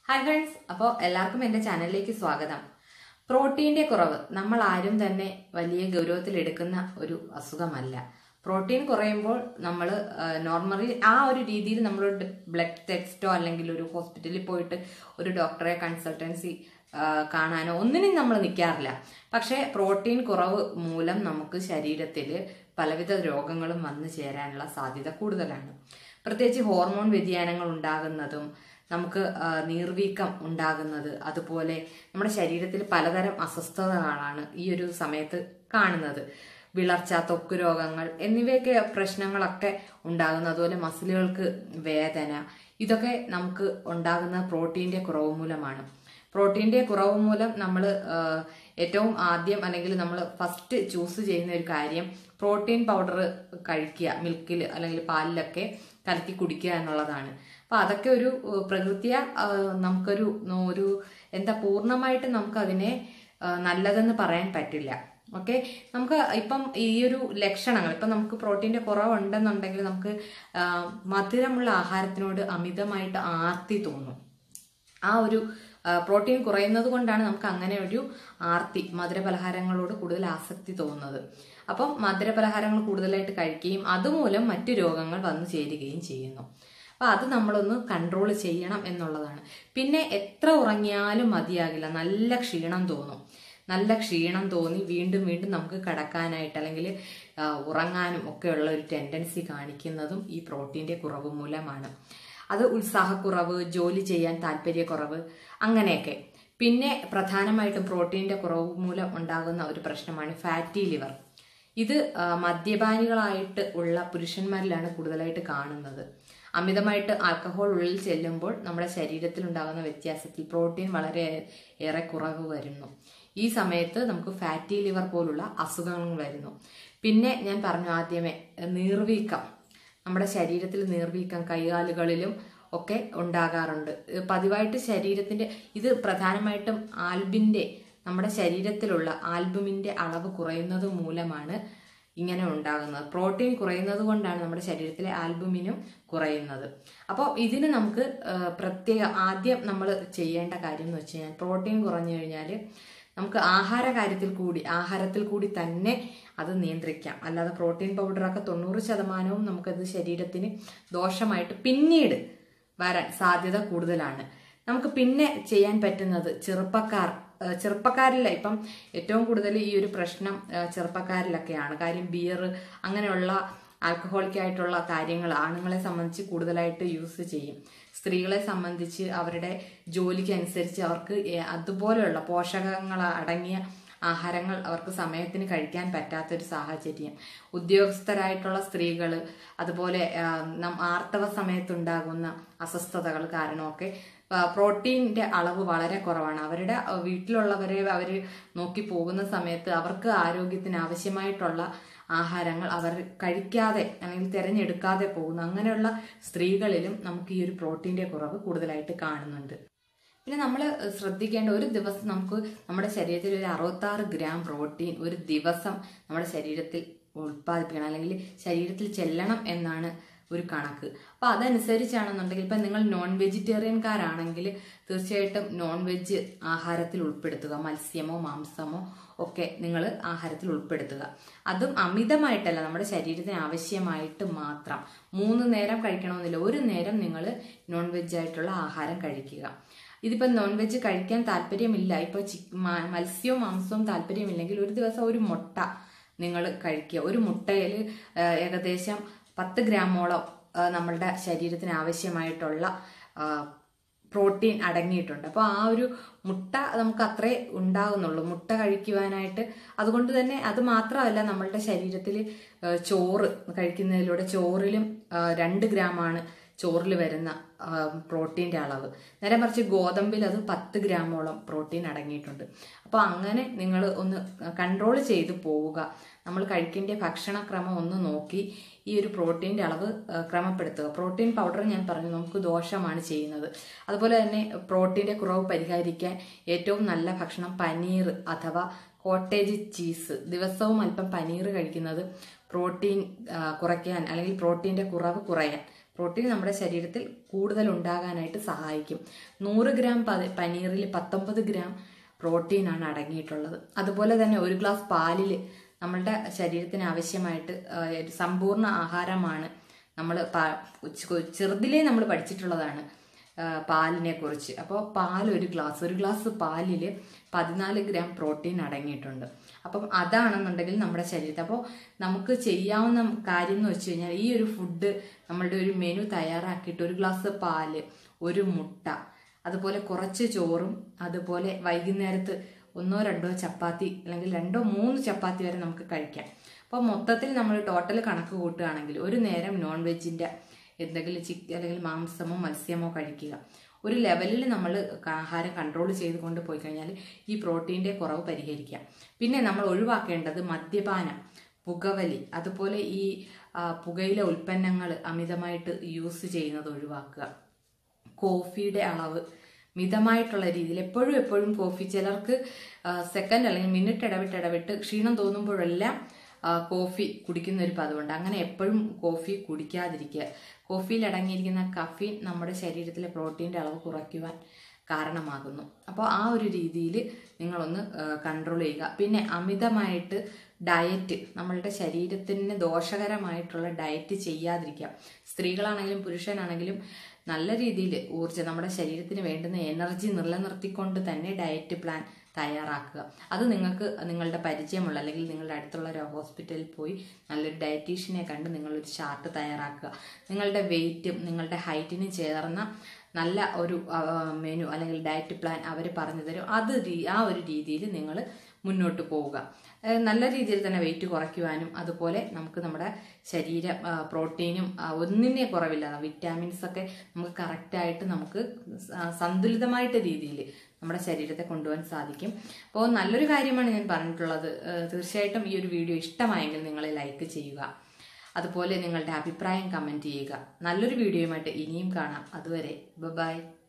hi friends അപ്പോൾ എല്ലാവർക്കും എൻ്റെ ചാനലിലേക്ക് സ്വാഗതം പ്രോട്ടീൻ്റെ കുറവ് നമ്മൾ ആരും തന്നെ വലിയ ഗൗരവത്തിലെടുക്കുന്ന ഒരു അസുഖമല്ല പ്രോട്ടീൻ കുറയുമ്പോൾ നമ്മൾ നോർമലി ആ ഒരു രീതിയിൽ നമ്മൾ ബ്ലഡ് ടെസ്റ്റോ അല്ലെങ്കിൽ ഒരു ഹോസ്പിറ്റലിൽ പോയിട്ട് ഒരു ഡോക്ടറെ കൺസൾട്ടൻസി കാണാനോ ഒന്നിനും നമ്മൾ നിൽക്കാറില്ല പക്ഷേ പ്രോട്ടീൻ കുറവ് മൂലം നമുക്ക് ശരീരത്തിൽ പലവിധ രോഗങ്ങളും വന്നു ചേരാനുള്ള സാധ്യത കൂടുതലാണ് പ്രത്യേകിച്ച് ഹോർമോൺ വ്യതിയാനങ്ങൾ ഉണ്ടാകുന്നതും നമുക്ക് ആ, നീർവീക്കം ഉണ്ടാകുന്നത് അതുപോലെ നമ്മുടെ ശരീരത്തിൽ പലതരം അസ്വസ്ഥതകളാണ് ഈ ഒരു സമയത്ത് കാണുന്നത് വിളർച്ച ത്വക്ക് രോഗങ്ങൾ എന്നിവയൊക്കെ പ്രശ്നങ്ങളൊക്കെ ഉണ്ടാകുന്നു അതുപോലെ മസിലുകൾക്ക് വേദന ഇതൊക്കെ നമുക്ക് ഉണ്ടാകുന്ന പ്രോട്ടീൻ്റെ കുറവ് മൂലമാണ് പ്രോട്ടീൻ്റെ കുറവ് മൂലം നമ്മൾ ഏറ്റവും ആദ്യം അല്ലെങ്കിൽ നമ്മൾ ഫസ്റ്റ് ചൂസ് ചെയ്യുന്ന ഒരു കാര്യം പ്രോട്ടീൻ പൗഡർ കഴിക്കുക മിൽക്കിൽ അല്ലെങ്കിൽ പാലിലൊക്കെ കലക്കി കുടിക്കുക എന്നുള്ളതാണ് അപ്പൊ അതൊക്കെ ഒരു ഏഹ്, പ്രകൃതിയ ഏഹ്, നമുക്കൊരു ഒരു എന്താ പൂർണ്ണമായിട്ട് നമുക്കതിനെ ഏഹ്, നല്ലതെന്ന് പറയാൻ പറ്റില്ല ഓക്കെ നമുക്ക് ഇപ്പം ഈ ഒരു ലക്ഷണങ്ങൾ ഇപ്പം നമുക്ക് പ്രോട്ടീൻ്റെ കുറവുണ്ടെന്നുണ്ടെങ്കിൽ നമുക്ക് ആ, മധുരമുള്ള ആഹാരത്തിനോട് അമിതമായിട്ട് ആർത്തി തോന്നും ആ ഒരു ആ, പ്രോട്ടീൻ കുറയുന്നത് കൊണ്ടാണ് നമുക്ക് അങ്ങനെ ഒരു ആർത്തി മധുരപലഹാരങ്ങളോട് കൂടുതൽ ആസക്തി തോന്നുന്നത് അപ്പം മധുരപലഹാരങ്ങൾ കൂടുതലായിട്ട് കഴിക്കുകയും അതുമൂലം മറ്റു രോഗങ്ങൾ വന്നു ചേരുകയും ചെയ്യുന്നു അപ്പം അത് നമ്മളൊന്ന് കൺട്രോൾ ചെയ്യണം എന്നുള്ളതാണ് പിന്നെ എത്ര ഉറങ്ങിയാലും മതിയാകില്ല നല്ല ക്ഷീണം തോന്നും നല്ല ക്ഷീണം തോന്നി വീണ്ടും വീണ്ടും നമുക്ക് കിടക്കാനായിട്ട് അല്ലെങ്കിൽ ആ, ഉറങ്ങാനും ഒക്കെയുള്ള ഒരു ടെൻഡൻസി കാണിക്കുന്നതും ഈ പ്രോട്ടീൻ്റെ കുറവ് മൂലമാണ് അത് ഉത്സാഹക്കുറവ് ജോലി ചെയ്യാൻ താല്പര്യക്കുറവ് അങ്ങനെയൊക്കെ പിന്നെ പ്രധാനമായിട്ടും പ്രോട്ടീൻ്റെ കുറവ് മൂലം ഉണ്ടാകുന്ന ഒരു പ്രശ്നമാണ് ഫാറ്റി ലിവർ ഇത് ആ, മദ്യപാനികളായിട്ട് ഉള്ള പുരുഷന്മാരിലാണ് കൂടുതലായിട്ട് കാണുന്നത് അമിതമായിട്ട് ആൽക്കഹോൾ ഉള്ളിൽ ചെല്ലുമ്പോൾ നമ്മുടെ ശരീരത്തിൽ ഉണ്ടാകുന്ന വ്യത്യാസത്തിൽ പ്രോട്ടീൻ വളരെ ഏറെ കുറവ് വരുന്നു ഈ സമയത്ത് നമുക്ക് ഫാറ്റി ലിവർ പോലുള്ള അസുഖങ്ങൾ വരുന്നു പിന്നെ ഞാൻ പറഞ്ഞു ആദ്യമേ നീർവീക്കം നമ്മുടെ ശരീരത്തിൽ നീർവീക്കം കൈകാലുകളിലും ഒക്കെ ഉണ്ടാകാറുണ്ട് ഇത് പതിവായിട്ട് ശരീരത്തിന്റെ ഇത് പ്രധാനമായിട്ടും ആൽബിന്റെ നമ്മുടെ ശരീരത്തിലുള്ള ആൽബുമിന്റെ അളവ് കുറയുന്നത് മൂലമാണ് ഇങ്ങനെ ഉണ്ടാകുന്നത് പ്രോട്ടീൻ കുറയുന്നത് കൊണ്ടാണ് നമ്മുടെ ശരീരത്തിലെ ആൽബുമിനും കുറയുന്നത് അപ്പോൾ ഇതിന് നമുക്ക് ആ, പ്രത്യേക ആദ്യം നമ്മൾ ചെയ്യേണ്ട കാര്യം എന്ന് വെച്ച് കഴിഞ്ഞാൽ പ്രോട്ടീൻ കുറഞ്ഞു കഴിഞ്ഞാൽ നമുക്ക് ആഹാര കാര്യത്തിൽ കൂടി ആഹാരത്തിൽ കൂടി തന്നെ അത് നിയന്ത്രിക്കാം അല്ലാതെ പ്രോട്ടീൻ പൗഡറൊക്കെ തൊണ്ണൂറ് ശതമാനവും നമുക്കത് ശരീരത്തിന് ദോഷമായിട്ട് പിന്നീട് വരാൻ സാധ്യത കൂടുതലാണ് നമുക്ക് പിന്നെ ചെയ്യാൻ പറ്റുന്നത് ചെറുപ്പക്കാർ ഏഹ് ചെറുപ്പക്കാരില്ല ഇപ്പം ഏറ്റവും കൂടുതൽ ഈ ഒരു പ്രശ്നം ഏഹ് ചെറുപ്പക്കാരിലൊക്കെയാണ് കാര്യം ബിയർ അങ്ങനെയുള്ള ആൽക്കഹോളിക് ആയിട്ടുള്ള കാര്യങ്ങൾ ആണുങ്ങളെ സംബന്ധിച്ച് കൂടുതലായിട്ട് യൂസ് ചെയ്യും സ്ത്രീകളെ സംബന്ധിച്ച് അവരുടെ ജോലിക്ക് അനുസരിച്ച് അവർക്ക് ഏ- അതുപോലെയുള്ള പോഷകങ്ങൾ അടങ്ങിയ ആഹാരങ്ങൾ അവർക്ക് സമയത്തിന് കഴിക്കാൻ പറ്റാത്തൊരു സാഹചര്യം ഉദ്യോഗസ്ഥരായിട്ടുള്ള സ്ത്രീകൾ അതുപോലെ ആ, നം- ആർത്തവ സമയത്തുണ്ടാകുന്ന അസ്വസ്ഥതകൾ കാരണമൊക്കെ ആ, പ്രോട്ടീൻ്റെ അളവ് വളരെ കുറവാണ് അവരുടെ ആ, വീട്ടിലുള്ളവരെ അവർ നോക്കി പോകുന്ന സമയത്ത് അവർക്ക് ആരോഗ്യത്തിന് ആവശ്യമായിട്ടുള്ള ആഹാരങ്ങൾ അവർ കഴിക്കാതെ അല്ലെങ്കിൽ തിരഞ്ഞെടുക്കാതെ പോകുന്നു അങ്ങനെയുള്ള സ്ത്രീകളിലും നമുക്ക് ഈ ഒരു പ്രോട്ടീൻ്റെ കുറവ് കൂടുതലായിട്ട് കാണുന്നുണ്ട് പിന്നെ നമ്മൾ ശ്രദ്ധിക്കേണ്ട ഒരു ദിവസം നമുക്ക് നമ്മുടെ ശരീരത്തിൽ ഒരു അറുപത്താറ് ഗ്രാം പ്രോട്ടീൻ ഒരു ദിവസം നമ്മുടെ ശരീരത്തിൽ ഉൽപ്പാദിപ്പിക്കണം അല്ലെങ്കിൽ ശരീരത്തിൽ ചെല്ലണം എന്നാണ് ഒരു കണക്ക് അപ്പോൾ അതനുസരിച്ചാണെന്നുണ്ടെങ്കിൽ ഇപ്പം നിങ്ങൾ നോൺ വെജിറ്റേറിയൻകാരാണെങ്കിൽ തീർച്ചയായിട്ടും നോൺ വെജ് ആഹാരത്തിൽ ഉൾപ്പെടുത്തുക മത്സ്യമോ മാംസമോ ഒക്കെ നിങ്ങൾ ആഹാരത്തിൽ ഉൾപ്പെടുത്തുക അതും അമിതമായിട്ടല്ല നമ്മുടെ ശരീരത്തിന് ആവശ്യമായിട്ട് മാത്രം മൂന്ന് നേരം കഴിക്കണമെന്നില്ല ഒരു നേരം നിങ്ങൾ നോൺ വെജ് ആയിട്ടുള്ള ആഹാരം കഴിക്കുക ഇതിപ്പോൾ നോൺ വെജ് കഴിക്കാൻ താല്പര്യമില്ല ഇപ്പോൾ ചി മ- മത്സ്യവും മാംസവും താല്പര്യമില്ലെങ്കിൽ ഒരു ദിവസം ഒരു മുട്ട നിങ്ങൾ കഴിക്കുക ഒരു മുട്ടയിൽ ഏകദേശം പത്ത് ഗ്രാമോളം ആ, നമ്മളുടെ ശരീരത്തിന് ആവശ്യമായിട്ടുള്ള ആ, പ്രോട്ടീൻ അടങ്ങിയിട്ടുണ്ട് അപ്പോൾ ആ ഒരു മുട്ട നമുക്ക് അത്രേ ഉണ്ടാകുന്നുള്ളൂ മുട്ട കഴിക്കുവാനായിട്ട് അതുകൊണ്ട് തന്നെ അത് മാത്രമല്ല നമ്മളുടെ ശരീരത്തിൽ ചോറ് കഴിക്കുന്നതിലൂടെ ചോറിലും ആ, രണ്ട് ഗ്രാമാണ് ചോറിൽ വരുന്ന ആ, പ്രോട്ടീൻ്റെ അളവ് നേരെ മറിച്ച് ഗോതമ്പിൽ അത് പത്ത് ഗ്രാമോളം പ്രോട്ടീൻ അടങ്ങിയിട്ടുണ്ട് അപ്പോൾ അങ്ങനെ നിങ്ങൾ ഒന്ന് കൺട്രോൾ ചെയ്ത് പോവുക നമ്മൾ കഴിക്കേണ്ട ഭക്ഷണക്രമം ഒന്ന് നോക്കി ഈ ഒരു പ്രോട്ടീൻ്റെ അളവ് ആ, ക്രമപ്പെടുത്തുക പ്രോട്ടീൻ പൗഡർ ഞാൻ പറഞ്ഞു നമുക്ക് ദോഷമാണ് ചെയ്യുന്നത് അതുപോലെ തന്നെ പ്രോട്ടീൻ്റെ കുറവ് പരിഹരിക്കാൻ ഏറ്റവും നല്ല ഭക്ഷണം പനീർ അഥവാ കോട്ടേജ് ചീസ് ദിവസവും അല്പം പനീർ കഴിക്കുന്നത് പ്രോട്ടീൻ ആ, കുറയ്ക്കാൻ അല്ലെങ്കിൽ പ്രോട്ടീൻ്റെ കുറവ് കുറയാൻ പ്രോട്ടീൻ നമ്മുടെ ശരീരത്തിൽ കൂടുതൽ ഉണ്ടാകാനായിട്ട് സഹായിക്കും നൂറ് ഗ്രാം പ- പനീറിൽ പത്തൊമ്പത് ഗ്രാം പ്രോട്ടീനാണ് അടങ്ങിയിട്ടുള്ളത് അതുപോലെ തന്നെ ഒരു ഗ്ലാസ് പാലിൽ നമ്മളുടെ ശരീരത്തിന് ആവശ്യമായിട്ട് ആ, ഒരു സമ്പൂർണ്ണ ആഹാരമാണ് നമ്മൾ ചെറുതിലേ നമ്മൾ പഠിച്ചിട്ടുള്ളതാണ് ആ, പാലിനെ കുറിച്ച് അപ്പോൾ പാൽ ഒരു ഗ്ലാസ് ഒരു ഗ്ലാസ് പാലിൽ പതിനാല് ഗ്രാം പ്രോട്ടീൻ അടങ്ങിയിട്ടുണ്ട് അപ്പം അതാണെന്നുണ്ടെങ്കിൽ നമ്മുടെ ശരീരത്തിൽ അപ്പോൾ നമുക്ക് ചെയ്യാവുന്ന കാര്യം എന്ന് വെച്ച് കഴിഞ്ഞാൽ ഈ ഒരു ഫുഡ് നമ്മളുടെ ഒരു മെനു തയ്യാറാക്കിയിട്ട് ഒരു ഗ്ലാസ് പാല് ഒരു മുട്ട അതുപോലെ കുറച്ച് ചോറും അതുപോലെ വൈകുന്നേരത്ത് ഒന്നോ രണ്ടോ ചപ്പാത്തി അല്ലെങ്കിൽ രണ്ടോ മൂന്ന് ചപ്പാത്തി വരെ നമുക്ക് കഴിക്കാം അപ്പോൾ മൊത്തത്തിൽ നമ്മൾ ടോട്ടൽ കണക്ക് കൂട്ടുകയാണെങ്കിൽ ഒരു നേരം നോൺ വെജിൻ്റെ എന്തെങ്കിലും ചിക്കൻ അല്ലെങ്കിൽ മാംസമോ മത്സ്യമോ കഴിക്കുക ഒരു ലെവലിൽ നമ്മൾ ആഹാരം കൺട്രോൾ ചെയ്തുകൊണ്ട് പോയി കഴിഞ്ഞാൽ ഈ പ്രോട്ടീൻ്റെ കുറവ് പരിഹരിക്കാം പിന്നെ നമ്മൾ ഒഴിവാക്കേണ്ടത് മദ്യപാനം പുകവലി അതുപോലെ ഈ ആ, പുകയില ഉൽപ്പന്നങ്ങൾ അമിതമായിട്ട് യൂസ് ചെയ്യുന്നത് ഒഴിവാക്കുക കോഫിയുടെ അളവ് മിതമായിട്ടുള്ള രീതിയിൽ എപ്പോഴും എപ്പോഴും കോഫി ചിലർക്ക് സെക്കൻഡ് അല്ലെങ്കിൽ മിനിറ്റ് ഇടവിട്ട് ഇടവിട്ട് ക്ഷീണം തോന്നുമ്പോഴെല്ലാം ആ, കോഫി കുടിക്കുന്ന ഒരു പതിവുണ്ട് അങ്ങനെ എപ്പോഴും കോഫി കുടിക്കാതിരിക്കുക കോഫിയിൽ അടങ്ങിയിരിക്കുന്ന കഫീൻ നമ്മുടെ ശരീരത്തിലെ പ്രോട്ടീൻ്റെ അളവ് കുറയ്ക്കുവാൻ കാരണമാകുന്നു അപ്പോൾ ആ ഒരു രീതിയിൽ നിങ്ങളൊന്ന് കൺട്രോൾ ചെയ്യുക പിന്നെ അമിതമായിട്ട് ഡയറ്റ് നമ്മളുടെ ശരീരത്തിന് ദോഷകരമായിട്ടുള്ള ഡയറ്റ് ചെയ്യാതിരിക്കുക സ്ത്രീകളാണെങ്കിലും പുരുഷനാണെങ്കിലും നല്ല രീതിയിൽ ഊർജ്ജം നമ്മുടെ ശരീരത്തിന് വേണ്ടുന്ന എനർജി നിലനിർത്തിക്കൊണ്ട് തന്നെ ഡയറ്റ് പ്ലാൻ തയ്യാറാക്കുക അത് നിങ്ങൾക്ക് നിങ്ങളുടെ പരിചയമുള്ള അല്ലെങ്കിൽ നിങ്ങളുടെ അടുത്തുള്ള ഒരു ഹോസ്പിറ്റലിൽ പോയി നല്ലൊരു ഡയറ്റീഷ്യനെ കണ്ട് നിങ്ങളൊരു ചാർട്ട് തയ്യാറാക്കുക നിങ്ങളുടെ വെയിറ്റും നിങ്ങളുടെ ഹൈറ്റിനും ചേർന്ന നല്ല ഒരു മെനു അല്ലെങ്കിൽ ഡയറ്റ് പ്ലാൻ അവർ പറഞ്ഞു തരും അത് രീ- ആ ഒരു രീതിയിൽ നിങ്ങൾ മുന്നോട്ട് പോവുക ഏഹ് നല്ല രീതിയിൽ തന്നെ വെയിറ്റ് കുറയ്ക്കുവാനും അതുപോലെ നമുക്ക് നമ്മുടെ ശരീരം ആ, പ്രോട്ടീനും ആ, ഒന്നിനെ കുറവില്ലാതെ വിറ്റാമിൻസ് ഒക്കെ നമുക്ക് കറക്റ്റായിട്ട് നമുക്ക് സ- സന്തുലിതമായിട്ട് രീതിയിൽ നമ്മുടെ ശരീരത്തെ കൊണ്ടുപോകാൻ സാധിക്കും അപ്പോൾ നല്ലൊരു കാര്യമാണ് ഞാൻ പറഞ്ഞിട്ടുള്ളത് ഏഹ് തീർച്ചയായിട്ടും ഈ ഒരു വീഡിയോ ഇഷ്ടമായെങ്കിൽ നിങ്ങൾ ലൈക്ക് ചെയ്യുക അതുപോലെ നിങ്ങളുടെ അഭിപ്രായം കമൻറ്റ് ചെയ്യുക നല്ലൊരു വീഡിയോയുമായിട്ട് ഇനിയും കാണാം അതുവരെ ബൈ